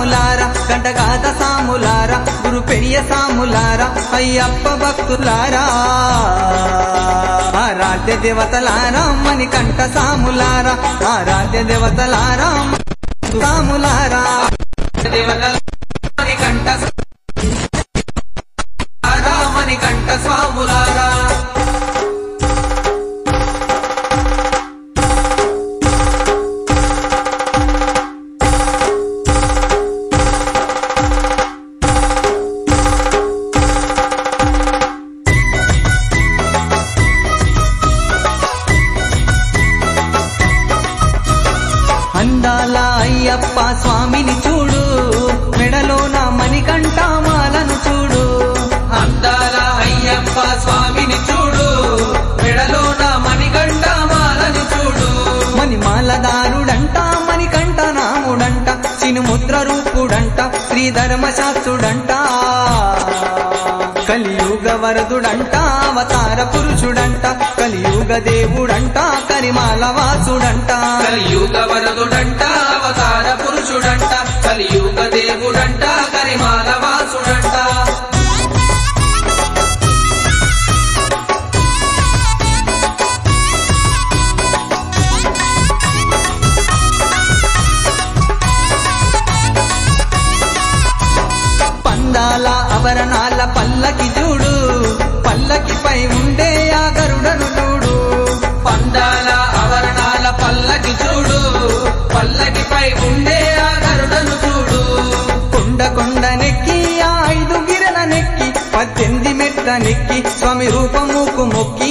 సాములారా గంటగాత సాములారా గురు పెరియ సాములారా అయ్యప్ప భక్తులారా ఆరాధ్య దేవతలారా మని కంట సాములారా ఆరాధ్య దేవతలారా సాములారా దేవతలారి కంట రామని కంట స్వాములారా అందాల అయ్యప్ప స్వామిని చూడు మెడలోన మణికంఠ మాలను చూడు అందాల అయ్యప్ప స్వామిని చూడు మెడలోన మణికంఠ మాలను చూడు మణిమాలదారుడంట మణికంఠ నాముడంట చినుముద్ర రూపుడంట శ్రీధర్మశాస్త్రుడంట కలియుగ వరదుడంట అవతార పురుషుడంట కలియుగ దేవుడంట కరిమాల వాసుడంట కలియుగ వరదుడంట అవతార పురుషుడంట కలియుగ దేవుడంట కరిమాల వాసుడంట పందాల అవరణాల పల్లకి చూడు పల్లకిపై ఉండే ఆ గరుడను చూడు పందాల ఆవరణాల పల్లకి చూడు పల్లకిపై ఉండే ఆ గరుడను చూడు కొండ కొండ నెక్కి ఆ ఐదు గిరల నెక్కి పద్దెనిమిది మెట్ల నెక్కి స్వామి రూపముకు మొక్కి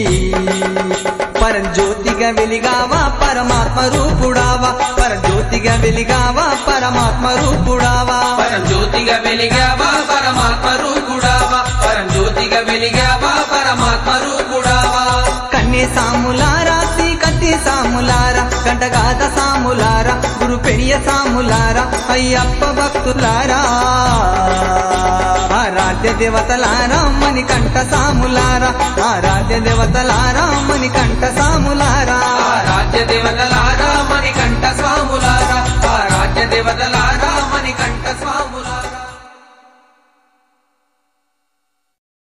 పరంజ్యోతిగా వెలిగావా పరమాత్మ రూపుడావా పరంజ్యోతిగా వెలిగావా పరమాత్మ రూపుడావా పరంజ్యోతిగా వెలిగావా పరమాత్మ రూపుడావా పరంజ్యోతిగా వెలిగావా పరమాత్మ రూపుడావా కన్నే సాములారా శ్రీకత్తి సాములారా గంటగాత సాములారా గురు పెరియ సాములారా అయ్యప్ప భక్తులారా ఆరాధ్య దేవతలారా మని కంట సాములారా ఆరాధ్య దేవతలారా మని కంట సాములారా ఆరాధ్య దేవతలారా మణికంఠ స్వాములారా ఆరాధ్య దేవతలారా మణికంఠ స్వాములారా